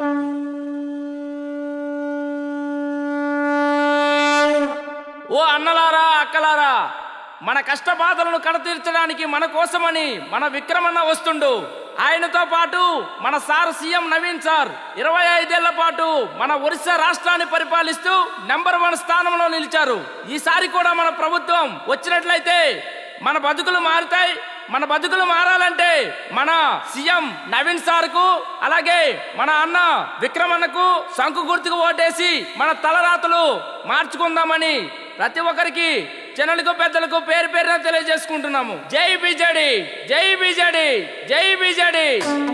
ఓ అన్నలారా అక్కలారా మన కష్టబాధలను కడతీర్చడానికి మన కోసమని మన విక్రమన్న వస్తుండు ఆయనతో పాటు మన సార్ సీఎం నవీన్ సార్ ఇరవై ఐదేళ్ల పాటు మన ఒరిస్సా రాష్ట్రాన్ని పరిపాలిస్తూ నెంబర్ వన్ స్థానంలో నిలిచారు ఈసారి కూడా మన ప్రభుత్వం వచ్చినట్లయితే మన బతుకులు మారుతాయి మన బతుకులు మారాలంటే మన సీఎం నవీన్ సార్ కు అలాగే మన అన్న విక్రమన్నకు శంకు గుర్తుకు ఓటేసి మన తలరాతలు మార్చుకుందామని ప్రతి ఒక్కరికి చిన్నలకు పెద్దలకు పేరు పేరున తెలియజేసుకుంటున్నాము జై బీజేడి జై బీజేడి జై బీజేడి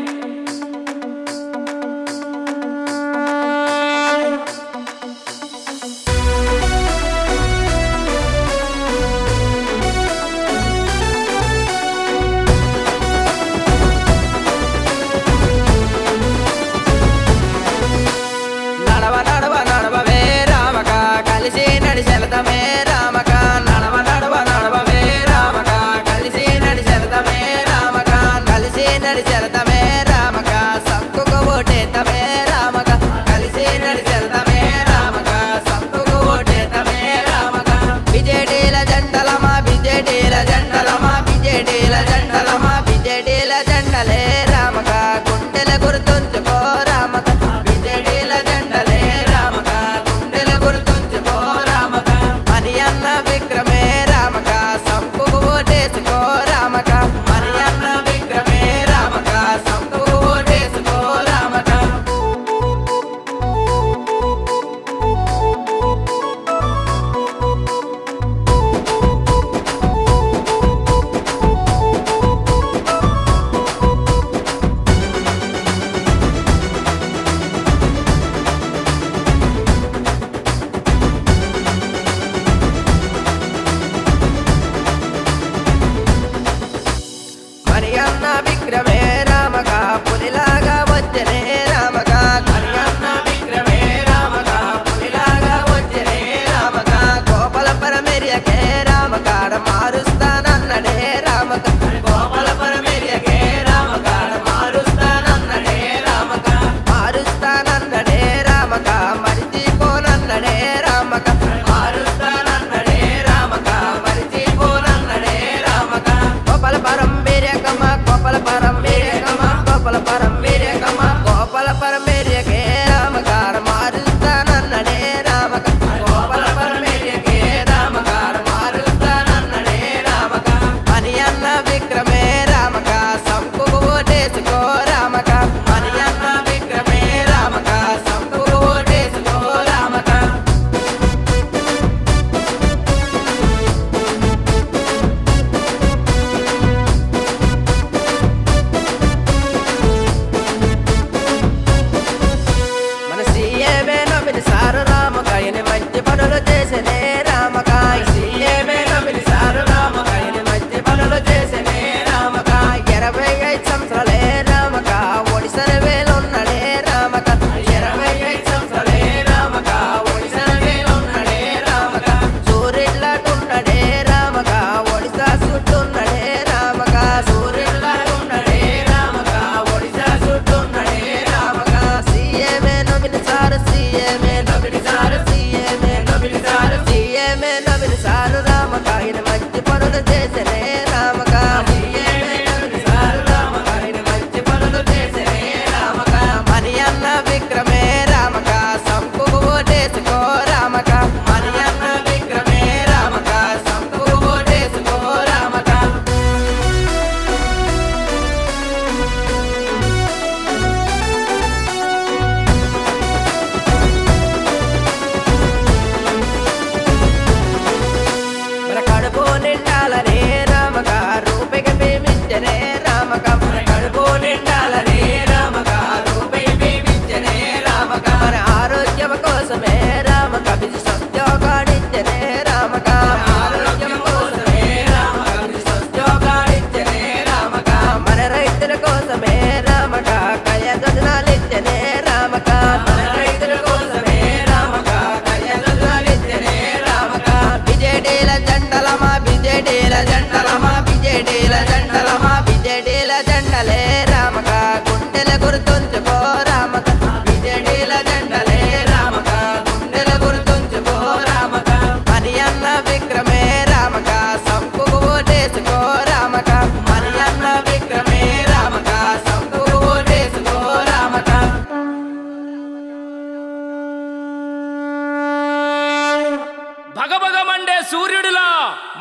నడవ నడవ నడవవే రామక కలిసి నడిచెలతమే రామక నడవ నడవ నడవవే రామక కలిసి నడిచెలతమే రామక కలిసి నడిచెలతమే రామక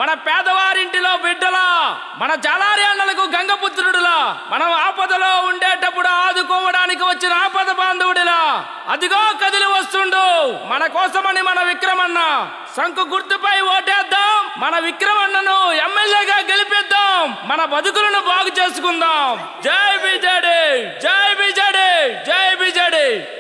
మన పేదవారింటిలో బిడ్డలా మన జలారి అన్నలకు గంగపుత్రుడులా మనం ఆపదలో ఉండేటప్పుడు ఆదుకోవడానికి వచ్చిన ఆపద బాంధవుడిలా అదిగో కదిలి వస్తుండు మన కోసమని మన విక్రమన్న శంకు గుర్తుపై ఓటేద్దాం మన విక్రమన్నను ఎమ్మెల్యేగా గెలిపిద్దాం మన బతుకులను బాగు చేసుకుందాం జై బిజెడి జై బిజెడి జై బిజెడి